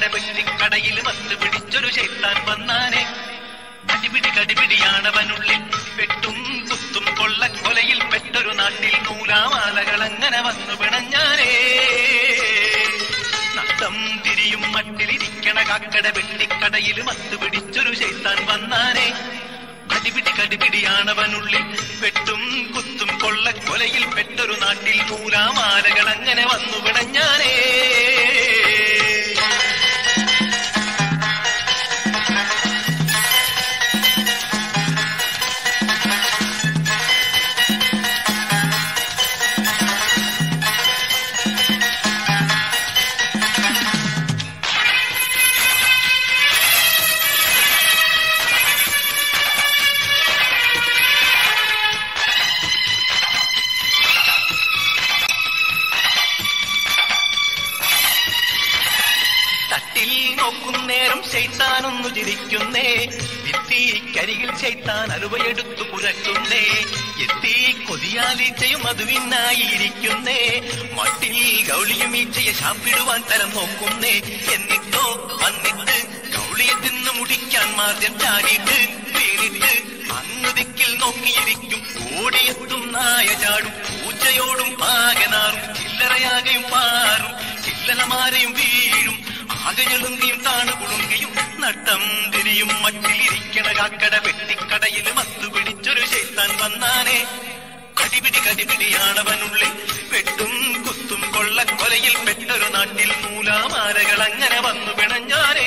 കക്കട വെട്ടിക്കടയിൽ വത്ത് പിടിച്ചൊരു ശൈത്താൻ വന്നാനെ കടിപിടി കടിപിടിയാണവനുള്ളിൽ വെട്ടും കുത്തും കൊള്ളക്കൊലയിൽ പെട്ടൊരു നാട്ടിൽ നൂലാമാലകൾ അങ്ങനെ വന്നു പിണഞ്ഞാനേ നട്ടം തിരിയും മട്ടിലിരിക്കണ കക്കട വെട്ടിക്കടയിൽ മത്ത് പിടിച്ചൊരു ശൈത്താൻ വന്നാനേ കടിപിടി കടിപിടിയാണവനുള്ളിൽ വെട്ടും കുത്തും കൊള്ളക്കൊലയിൽ പെട്ടൊരു നാട്ടിൽ നൂലാമാലകൾ അങ്ങനെ വന്നു പിണഞ്ഞാനേ തട്ടിൽ നോക്കുന്നേരം ചെയ്ത്താനൊന്നു ചിരിക്കുന്നേ ഭിത്തിക്കരികിൽ ചെയ്ത്താൻ അലുവയെടുത്തു പുരട്ടുന്നേ എത്തി കൊതിയാലീച്ചയും മധുവിനായിരിക്കുന്നേ മട്ടിൽ ഗൗളിയും ഈച്ചയെ ശാപ്പിടുവാൻ തരം നോക്കുന്നേ എന്നിട്ടോ വന്നിട്ട് ഗൗളിയെ തിന്ന് മുടിക്കാൻ മാർദ്യം ചാടിയിട്ട് വീണിട്ട് അങ്ങ് ദിക്കിൽ നോക്കിയിരിക്കും ഓടിയെത്തും നായ ചാടും പൂച്ചയോടും പാകനാറും ചില്ലറയാകെയും പാറും ചില്ലലമാരെയും വീഴും ആകെഴുങ്കിയും താണു കുളുങ്കിയും നട്ടം തിരിയും മറ്റിലിരിക്കണ കാക്കട വെട്ടിക്കടയിൽ മത്തു പിടിച്ചൊരു ശൈത്താൻ വന്നാനേ കടിപിടി കടിപിടിയാണവനുള്ളിൽ വെട്ടും കുത്തും കൊള്ളക്കൊലയിൽ പെട്ടൊരു നാട്ടിൽ മൂലാമാരകൾ അങ്ങനെ വന്നു പിണഞ്ഞാനേ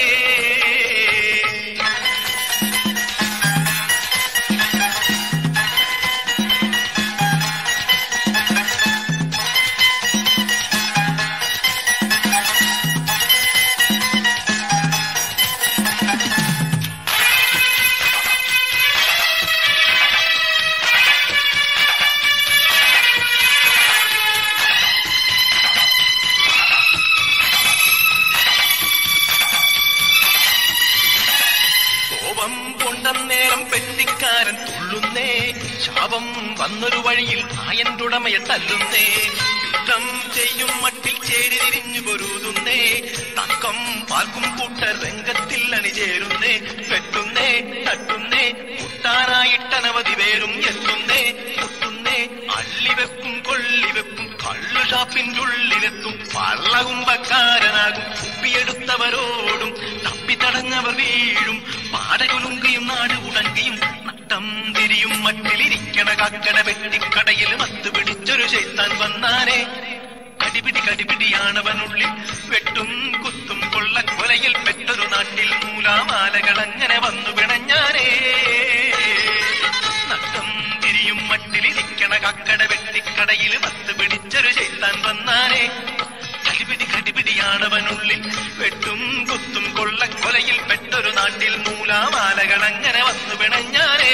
കോപം കൊണ്ടന്നേരം പെട്ടിക്കാരൻ തുള്ളുന്നേ ശാപം വന്നൊരു വഴിയിൽ നായന്റുടമയെ തല്ലുന്നേ യുദ്ധം ചെയ്യും മട്ടിൽ ചേരി തിരിഞ്ഞു പൊരുതുന്നേ തക്കം പാർക്കും കൂട്ട രംഗത്തിൽ അണിചേരുന്നേ വെട്ടുന്നേ തട്ടുന്നേ മുട്ടാനായിട്ടനവധി പേരും എത്തുന്നേ മുട്ടുന്നേ അള്ളിവെക്കും കൊള്ളിവെക്കും കള്ളു ഷാപ്പിന്റെ ഉള്ളിലെത്തും പള്ളകുമ്പക്കാരനാകും കുപ്പിയെടുത്തവരോടും തപ്പിത്തടഞ്ഞവർ വീഴും പാടകുലുങ്കിയും നാട് ഉടങ്കിയും നട്ടം തിരിയും മട്ടിലിരിക്കണ കക്കട വെട്ടിക്കടയിൽ മത്ത് പിടിച്ചൊരു ചെയ്ത്താൻ വന്നാനേ കടിപിടി കടിപിടിയാണവനുള്ളിൽ വെട്ടും കുത്തും കൊള്ളക്കൊലയിൽ പെട്ടൊരു നാട്ടിൽ മൂലാമാലകൾ അങ്ങനെ വന്നു പിണഞ്ഞാനേ നട്ടം തിരിയും മട്ടിലിരിക്കണ കക്കട വെട്ടിക്കടയിൽ മത്ത് പിടിച്ചൊരു ചെയ്ത്താൻ വന്നാനേ കടിപിടി കടിപിടിയാണവനുള്ളിൽ വെട്ടും കുത്തും കൊള്ളക്കൊലയിൽ പെട്ടൊരു നാട്ടിൽ മൂലാമാലകൾ അങ്ങനെ വന്നു പിണഞ്ഞാനേ